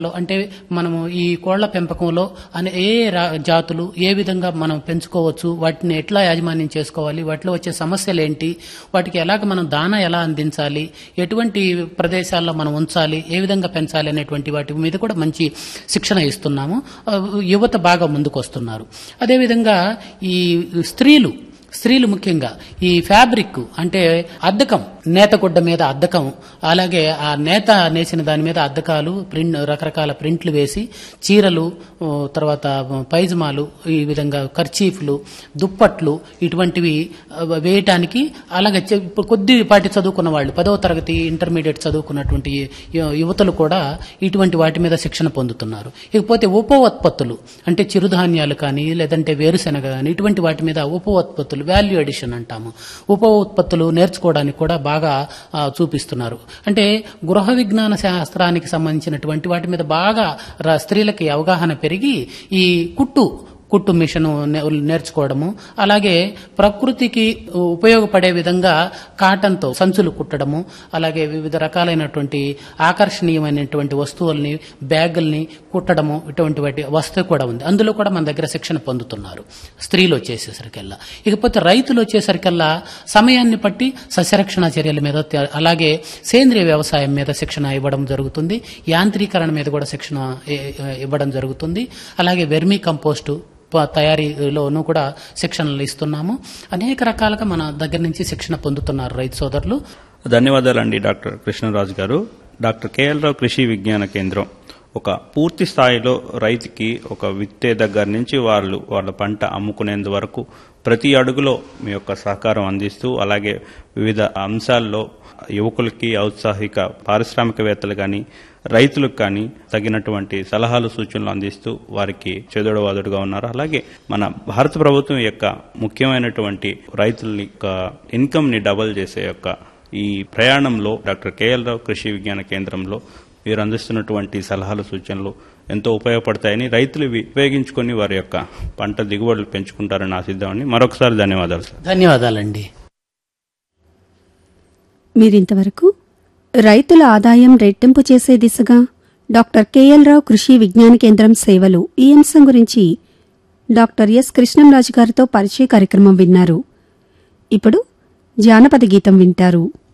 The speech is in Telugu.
లో అంటే మనము ఈ కోళ్ల పెంపకంలో అనే ఏ రా- జాతులు ఏ విధంగా మనం పెంచుకోవచ్చు వాటిని ఎట్లా యాజమాన్యం చేసుకోవాలి వాటిలో వచ్చే సమస్యలు ఏంటి వాటికి ఎలాగ మనం దానా ఎలా అందించాలి ఎటువంటి ప్రదేశాల్లో మనం ఉంచాలి ఏ విధంగా పెంచాలి అనేటువంటి వాటి మీద కూడా మంచి శిక్షణ ఇస్తున్నాము ఆ, యువత బాగా ముందుకు వస్తున్నారు అదేవిధంగా ఈ స్త్రీలు స్త్రీలు ముఖ్యంగా ఈ ఫ్యాబ్రిక్ అంటే అద్దకం నేతగుడ్డ మీద అద్దకం అలాగే ఆ నేత నేసిన దాని మీద అద్దకాలు ప్రింట్ రకరకాల ప్రింట్లు వేసి చీరలు ఓ, తర్వాత పైజమాలు ఈ విధంగా కర్చీఫ్లు దుప్పట్లు ఇటువంటివి ఆ, వేయటానికి అలాగే చె- ఇప్పుడు కొద్దిపాటి చదువుకున్న వాళ్ళు పదవ తరగతి ఇంటర్మీడియట్ చదువుకున్నటువంటి యు- యువతలు కూడా ఇటువంటి వాటి మీద శిక్షణ పొందుతున్నారు ఇకపోతే ఉపోత్పత్తులు అంటే చిరుధాన్యాలు కానీ లేదంటే వేరుశెనగ కానీ ఇటువంటి వాటి మీద ఉపోత్పత్తులు వాల్యూ ఎడిషన్ అంటాము ఉప ఉత్పత్తులు నేర్చుకోవడానికి కూడా బాగా ఆ, చూపిస్తున్నారు అంటే గృహ విజ్ఞాన శాస్త్రానికి సంబంధించినటువంటి వాటి మీద బాగా ర- స్త్రీలకి అవగాహన పెరిగి ఈ కుట్టు కుట్టు మిషన్ నే- నేర్చుకోవడము అలాగే ప్రకృతికి ఉపయోగపడే విధంగా కాటన్తో సంచులు కుట్టడము అలాగే వివిధ రకాలైనటువంటి ఆకర్షణీయమైనటువంటి వస్తువుల్ని బ్యాగుల్ని కుట్టడము ఇటువంటి వాటి వస్తువు కూడా ఉంది అందులో కూడా మన దగ్గర శిక్షణ పొందుతున్నారు స్త్రీలు వచ్చేసేసరికల్లా ఇకపోతే రైతులు వచ్చేసరికల్లా సమయాన్ని బట్టి సస్యరక్షణ చర్యల మీద త- అలాగే సేంద్రియ వ్యవసాయం మీద శిక్షణ ఇవ్వడం జరుగుతుంది యాంత్రీకరణ మీద కూడా శిక్షణ ఇ- ఇవ్వడం జరుగుతుంది అలాగే వెర్మీ కంపోస్టు ప- తయారీలోనూ కూడా శిక్షణలు ఇస్తున్నాము అనేక రకాలుగా మన దగ్గర నుంచి శిక్షణ పొందుతున్నారు రైతు సోదరులు ధన్యవాదాలండి డాక్టర్ కృష్ణరాజు గారు డాక్టర్ కేఎల్ రావు కృషి విజ్ఞాన కేంద్రం ఒక పూర్తి స్థాయిలో రైతుకి ఒక విత్తే దగ్గర నుంచి వాళ్ళు వాళ్ళ పంట అమ్ముకునేంత వరకు ప్రతి అడుగులో మీ యొక్క సహకారం అందిస్తూ అలాగే వివిధ అంశాల్లో యువకులకి ఔత్సాహిక పారిశ్రామికవేత్తలు కానీ రైతులకు కానీ తగినటువంటి సలహాలు సూచనలు అందిస్తూ వారికి చెదుడు వాదుడుగా ఉన్నారు అలాగే మన భారత ప్రభుత్వం యొక్క ముఖ్యమైనటువంటి రైతుల యొక్క ఇన్కమ్ ని డబల్ చేసే యొక్క ఈ ప్రయాణంలో డాక్టర్ కేఎల్ రావు కృషి విజ్ఞాన కేంద్రంలో మీరు అందిస్తున్నటువంటి సలహాలు సూచనలు ఎంతో ఉపయోగపడతాయని రైతులు ఇవి ఉపయోగించుకొని వారి యొక్క పంట దిగుబడులు పెంచుకుంటారని ఆశిద్దామని మరొకసారి ధన్యవాదాలు సార్ ధన్యవాదాలండి మీరింతవరకు రైతుల ఆదాయం రెట్టింపు చేసే దిశగా డాక్టర్ కెఎల్ రావు కృషి విజ్ఞాన కేంద్రం సేవలు ఈ అంశం గురించి డాక్టర్ ఎస్ కృష్ణంరాజు గారితో పరిచయ కార్యక్రమం విన్నారు ఇప్పుడు జానపద గీతం వింటారు